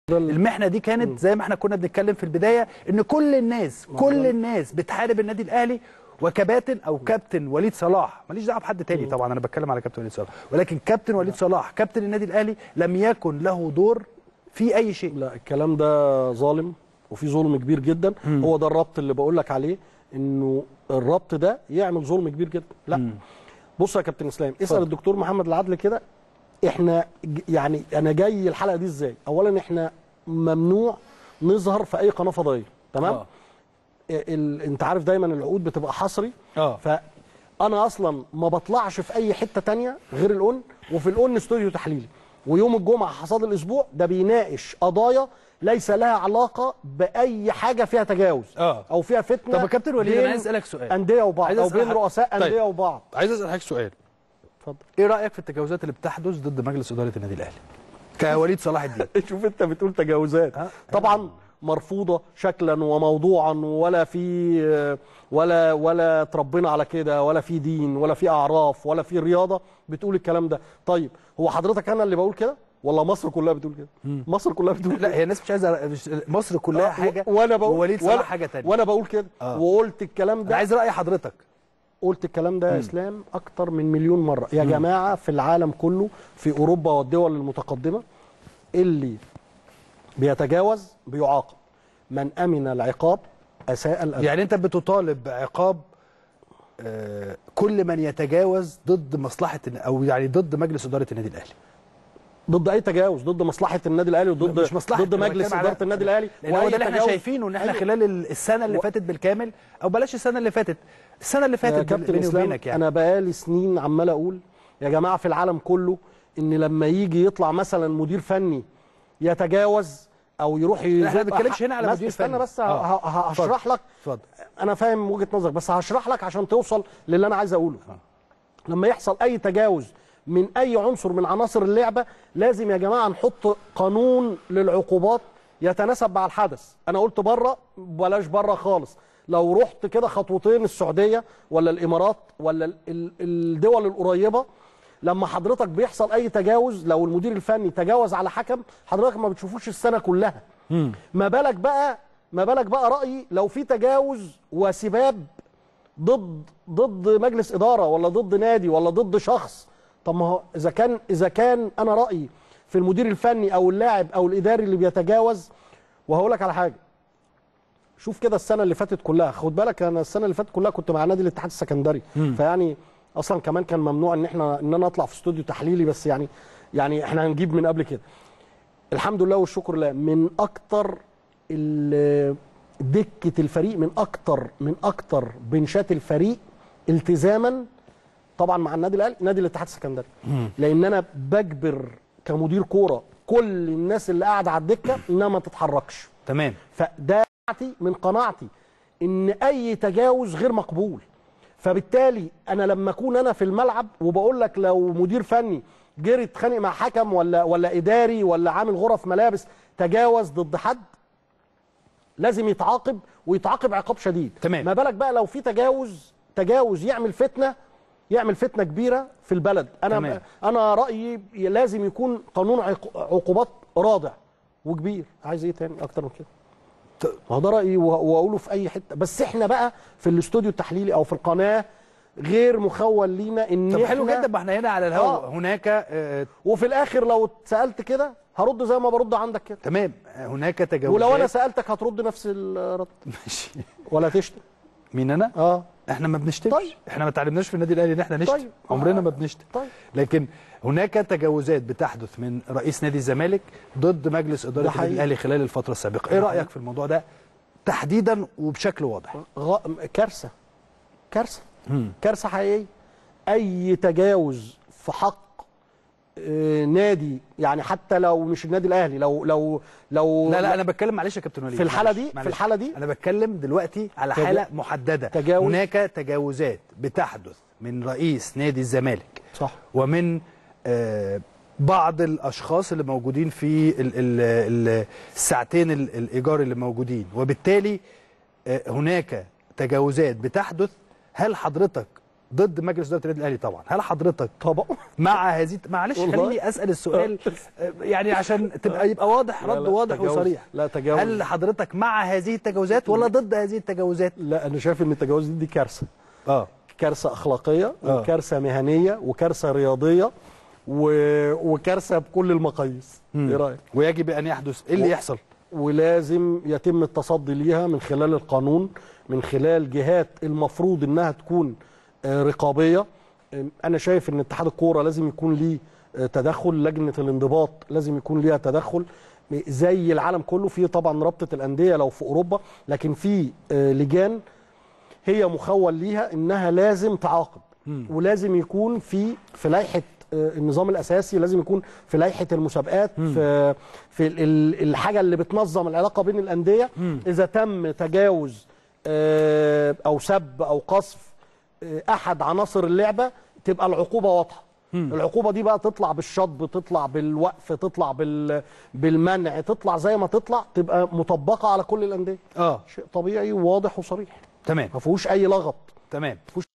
المحنه دي كانت زي ما احنا كنا بنتكلم في البدايه ان كل الناس كل الناس بتحارب النادي الاهلي وكباتن او كابتن وليد صلاح ماليش دعوه بحد تاني طبعا انا بتكلم على كابتن وليد صلاح ولكن كابتن وليد صلاح كابتن النادي الاهلي لم يكن له دور في اي شيء لا الكلام ده ظالم وفي ظلم كبير جدا مم. هو ده الربط اللي بقول لك عليه انه الربط ده يعمل ظلم كبير جدا لا مم. بص يا كابتن اسلام اسال اتفضل. الدكتور محمد العدل كده احنا ج- يعني انا جاي الحلقه دي ازاي اولا احنا ممنوع نظهر في اي قناه فضائيه تمام آه. ال... انت عارف دايما العقود بتبقى حصري اه فانا اصلا ما بطلعش في اي حته تانية غير الاون وفي الاون استوديو تحليلي ويوم الجمعه حصاد الاسبوع ده بيناقش قضايا ليس لها علاقه باي حاجه فيها تجاوز اه او فيها فتنه طب يا كابتن وليد بين انا عايز اسالك سؤال انديه وبعض عايز او أسأل بين حد- رؤساء طيب. انديه وبعض عايز اسال حضرتك سؤال اتفضل ايه رايك في التجاوزات اللي بتحدث ضد مجلس اداره النادي الاهلي كوليد صلاح الدين شوف انت بتقول تجاوزات ها؟ طبعا مرفوضه شكلا وموضوعا ولا في ولا ولا تربينا على كده ولا في دين ولا في اعراف ولا في رياضه بتقول الكلام ده طيب هو حضرتك انا اللي بقول كده ولا مصر كلها بتقول كده مصر كلها بتقول لا كده هي الناس مش عايزه مش- مصر كلها آه، حاجه و- وانا بقول ووليد وأنا- صلاح حاجه تانية وانا بقول كده آه. وقلت الكلام انا ده عايز راي حضرتك قلت الكلام ده يا اسلام اكتر من مليون مره يا جماعه في العالم كله في اوروبا والدول المتقدمه اللي بيتجاوز بيعاقب من امن العقاب اساء الادب يعني انت بتطالب بعقاب آه، كل من يتجاوز ضد مصلحه او يعني ضد مجلس اداره النادي الاهلي ضد اي تجاوز ضد مصلحه النادي الاهلي وضد مش مصلحه ضد أنا مجلس بتكلم على- اداره النادي الاهلي لان هو وأي ده اللي احنا تجاوز- شايفينه ان احنا أيوة. خلال ال- السنه اللي و- فاتت بالكامل او بلاش السنه اللي فاتت السنه اللي يا فاتت كابتن بيني اسلام وبينك يعني انا بقالي سنين عمال اقول يا جماعه في العالم كله ان لما يجي يطلع مثلا مدير فني يتجاوز او يروح لا، احنا ما يزق بنتكلمش هنا على بس مدير استنى فني. بس آه. ه- ه- اتفضل. هشرح لك اتفضل انا فاهم وجهه نظرك بس هشرح لك عشان توصل للي انا عايز اقوله آه. لما يحصل اي تجاوز من اي عنصر من عناصر اللعبه لازم يا جماعه نحط قانون للعقوبات يتناسب مع الحدث انا قلت بره بلاش بره خالص لو رحت كده خطوتين السعوديه ولا الامارات ولا ال- ال- الدول القريبه لما حضرتك بيحصل اي تجاوز لو المدير الفني تجاوز على حكم حضرتك ما بتشوفوش السنه كلها ما بالك بقى ما بالك بقى رايي لو في تجاوز وسباب ضد ضد مجلس اداره ولا ضد نادي ولا ضد شخص طب ما هو اذا كان اذا كان انا رايي في المدير الفني او اللاعب او الاداري اللي بيتجاوز وهقول لك على حاجه شوف كده السنه اللي فاتت كلها خد بالك انا السنه اللي فاتت كلها كنت مع نادي الاتحاد السكندري فيعني اصلا كمان كان ممنوع ان احنا ان انا اطلع في استوديو تحليلي بس يعني يعني احنا هنجيب من قبل كده الحمد لله والشكر لله من اكتر ال- دكه الفريق من اكتر من اكتر بنشات الفريق التزاما طبعا مع النادي الاهلي نادي الاتحاد السكندري لان انا بجبر كمدير كوره كل الناس اللي قاعده على الدكه انها ما تتحركش تمام فده قناعتي من قناعتي ان اي تجاوز غير مقبول فبالتالي انا لما اكون انا في الملعب وبقول لك لو مدير فني جري اتخانق مع حكم ولا ولا اداري ولا عامل غرف ملابس تجاوز ضد حد لازم يتعاقب ويتعاقب عقاب شديد تمام. ما بالك بقى لو في تجاوز تجاوز يعمل فتنه يعمل فتنه كبيره في البلد انا تمام. انا رايي لازم يكون قانون عق- عقوبات رادع وكبير عايز ايه تاني اكتر من كده ت- ما هو ده رايي وه- واقوله في اي حته بس احنا بقى في الاستوديو التحليلي او في القناه غير مخول لينا ان طب حلو إحنا- جدا ما احنا هنا على الهواء آه. هناك آه وفي الاخر لو اتسالت كده هرد زي ما برد عندك كده تمام هناك تجاوزات ولو انا سالتك هترد نفس الرد ماشي ولا تشتم مين انا؟ اه احنا ما بنشتمش طيب. احنا ما تعلمناش في النادي الاهلي ان احنا نشتم طيب. عمرنا ما بنشتم طيب لكن هناك تجاوزات بتحدث من رئيس نادي الزمالك ضد مجلس اداره ده النادي حقيقي. الاهلي خلال الفتره السابقه ايه ده رايك حقيقي. في الموضوع ده تحديدا وبشكل واضح غ... كارثه كارثه مم. كارثه حقيقيه اي تجاوز في حق آه، نادي يعني حتى لو مش النادي الاهلي لو لو لو لا لا انا بتكلم معلش يا كابتن وليد في الحالة معلش، دي- في معلش. الحالة دي؟ انا بتكلم دلوقتي على تجا- حاله محدده تجاوز. هناك تجاوزات بتحدث من رئيس نادي الزمالك صح ومن آه، بعض الاشخاص اللي موجودين في ال- ال- ال- الساعتين ال- الايجار اللي موجودين وبالتالي آه، هناك تجاوزات بتحدث هل حضرتك ضد مجلس اداره النادي الاهلي طبعا هل حضرتك طبعا مع هذه معلش والله. خليني اسال السؤال آه، يعني عشان تبقى يبقى واضح لا، رد لا، واضح تجاوز. وصريح لا، تجاوز. هل حضرتك مع هذه التجاوزات ولا ضد هذه التجاوزات لا انا شايف ان التجاوز دي, دي كارثه اه كارثه اخلاقيه آه. وكارثه مهنيه وكارثه رياضيه و... وكارثه بكل المقاييس ايه رايك ويجب ان يحدث ايه اللي و- يحصل ولازم يتم التصدي ليها من خلال القانون من خلال جهات المفروض انها تكون آه، رقابيه آه، انا شايف ان اتحاد الكوره لازم يكون ليه آه، تدخل لجنه الانضباط لازم يكون ليها تدخل زي العالم كله في طبعا رابطه الانديه لو في اوروبا لكن في آه، لجان هي مخول ليها انها لازم تعاقب ولازم يكون في في لائحه آه، النظام الاساسي لازم يكون في لائحه المسابقات في في ال- ال- الحاجه اللي بتنظم العلاقه بين الانديه اذا تم تجاوز آه، او سب او قذف آه، احد عناصر اللعبه تبقى العقوبه واضحه العقوبه دي بقى تطلع بالشطب تطلع بالوقف تطلع بال بالمنع تطلع زي ما تطلع تبقى مطبقه على كل الانديه اه شيء طبيعي وواضح وصريح تمام ما فيهوش اي لغط تمام